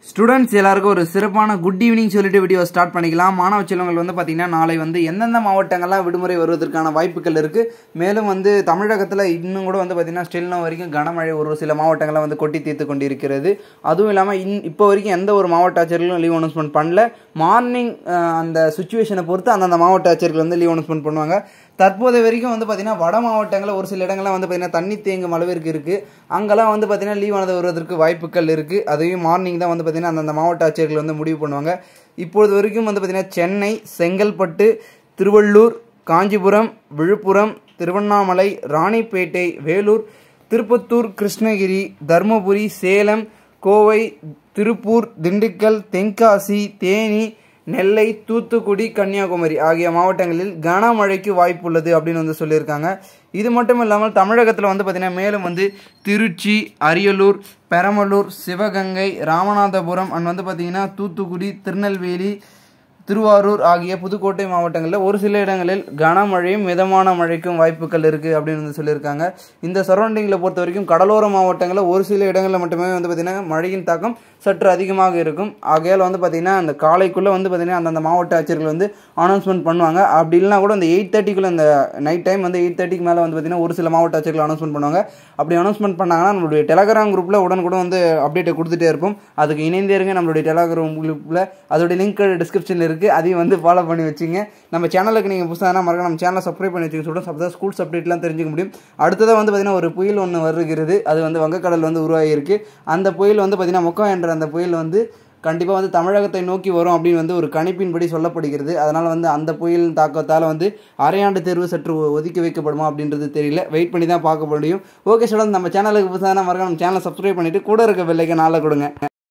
students எல்லாருக்கும் ஒரு சிறப்பான குட் ஈவினிங் சொல்லிட்டு வீடியோ ஸ்டார்ட் பண்ணிக்கலாம் மாணவ செல்வங்கள் வந்து பார்த்தீங்கன்னா நாளை வந்து எந்தெந்த மாவட்டங்கள்லாம் விடுமுறை வருவதற்கான வாய்ப்புகள் இருக்குது மேலும் வந்து தமிழகத்தில் இன்னும் கூட வந்து பார்த்தீங்கன்னா ஸ்டில் நோ வரைக்கும் கனமழை ஒரு சில மாவட்டங்களில் வந்து கொட்டி தீர்த்து கொண்டிருக்கிறது அதுவும் இல்லாமல் இன் இப்போ வரைக்கும் எந்த ஒரு மாவட்ட ஆட்சியர்களும் லீவ் அனௌன்ஸ்மெண்ட் பண்ணல மார்னிங் அந்த சுச்சுவேஷனை பொறுத்து அந்தந்த மாவட்ட ஆட்சியர்கள் வந்து லீவ் அனௌன்ஸ்மெண்ட் பண்ணுவாங்க தற்போது வரைக்கும் வந்து பார்த்தீங்கன்னா வட மாவட்டங்களில் ஒரு சில இடங்கள்லாம் வந்து பார்த்தீங்கன்னா தண்ணி தேங்கும் அளவிற்கு இருக்குது அங்கெல்லாம் வந்து பார்த்தீங்கன்னா லீவ் ஆனது வருவதற்கு வாய்ப்புகள் இருக்குது அதையும் மார்னிங் தான் வந்து பார்த்தீங்கன்னா அந்தந்த மாவட்ட ஆட்சியர்கள் வந்து முடிவு பண்ணுவாங்க இப்பொழுது வரைக்கும் வந்து பார்த்தீங்கன்னா சென்னை செங்கல்பட்டு திருவள்ளூர் காஞ்சிபுரம் விழுப்புரம் திருவண்ணாமலை ராணிப்பேட்டை வேலூர் திருப்பத்தூர் கிருஷ்ணகிரி தருமபுரி சேலம் கோவை திருப்பூர் திண்டுக்கல் தென்காசி தேனி நெல்லை தூத்துக்குடி கன்னியாகுமரி ஆகிய மாவட்டங்களில் கனமழைக்கு வாய்ப்புள்ளது அப்படின்னு வந்து சொல்லியிருக்காங்க இது மட்டும் இல்லாமல் தமிழகத்தில் வந்து பார்த்திங்கன்னா மேலும் வந்து திருச்சி அரியலூர் பெரம்பலூர் சிவகங்கை ராமநாதபுரம் அண்ட் வந்து பார்த்திங்கன்னா தூத்துக்குடி திருநெல்வேலி திருவாரூர் ஆகிய புதுக்கோட்டை மாவட்டங்களில் ஒரு சில இடங்களில் கனமழையும் மிதமான மழைக்கும் வாய்ப்புகள் இருக்குது அப்படின்னு வந்து சொல்லியிருக்காங்க இந்த சரௌண்டிங்கில் பொறுத்த வரைக்கும் கடலோர மாவட்டங்களில் ஒரு சில இடங்களில் மட்டுமே வந்து பார்த்திங்கன்னா மழையின் தாக்கம் சற்று அதிகமாக இருக்கும் ஆகையால் வந்து பார்த்திங்கன்னா அந்த காலைக்குள்ளே வந்து பார்த்திங்கன்னா அந்தந்த மாவட்ட ஆட்சியர்கள் வந்து அனௌன்ஸ்மெண்ட் பண்ணுவாங்க அப்படி இல்லைனா கூட அந்த எயிட் தேர்ட்டிக்குள்ளே அந்த நைட் டைம் வந்து எயிட் தேர்ட்டிக்கு மேலே வந்து பார்த்திங்கன்னா ஒரு சில மாவட்ட ஆட்சியர்கள் அனௌன்ஸ்மெண்ட் பண்ணுவாங்க அப்படி அனௌன்ஸ்மெண்ட் பண்ணாங்கன்னா நம்மளுடைய டெலகிராம் குரூப்பில் உடனுக்குடன் வந்து அப்டேட்டை கொடுத்துட்டே இருப்போம் அதுக்கு இணைந்தே இருங்க நம்மளுடைய டெலகிராம் குரூப்பில் அதோடைய லிங்க் டிஸ்கிரிப்ஷனில் இருக்குது அதையும் வந்து ஃபாலோ பண்ணி வச்சுங்க நம்ம சேனலுக்கு நீங்கள் புதுசாக மறக்க நம்ம சேனலை சப்ஸ்கிரைப் பண்ணி வச்சுக்க சொல்கிறோம் அப்போ தான் ஸ்கூல்ஸ் அப்டேட்லாம் தெரிஞ்சுக்க முடியும் அடுத்ததாக வந்து பார்த்திங்கன்னா ஒரு புயல் ஒன்று வருகிறது அது வந்து வங்கக்கடல் வந்து உருவாகியிருக்கு அந்த புயல் வந்து பார்த்திங்கன்னா மொக்கம் என்ற அந்த புயல் வந்து கண்டிப்பாக வந்து தமிழகத்தை நோக்கி வரும் அப்படின்னு வந்து ஒரு கணிப்பின்படி சொல்லப்படுகிறது அதனால் வந்து அந்த புயல் தாக்கத்தால் வந்து அரையாண்டு தேர்வு சற்று ஒதுக்கி வைக்கப்படுமா அப்படின்றது தெரியல வெயிட் பண்ணி தான் பார்க்க முடியும் ஓகே சொல்லுங்கள் நம்ம சேனலுக்கு புதுசாக மறக்க நம்ம சேனலை சப்ஸ்கிரைப் பண்ணிவிட்டு கூட இருக்க பெல்லைக்கு நாளில் கொடுங்க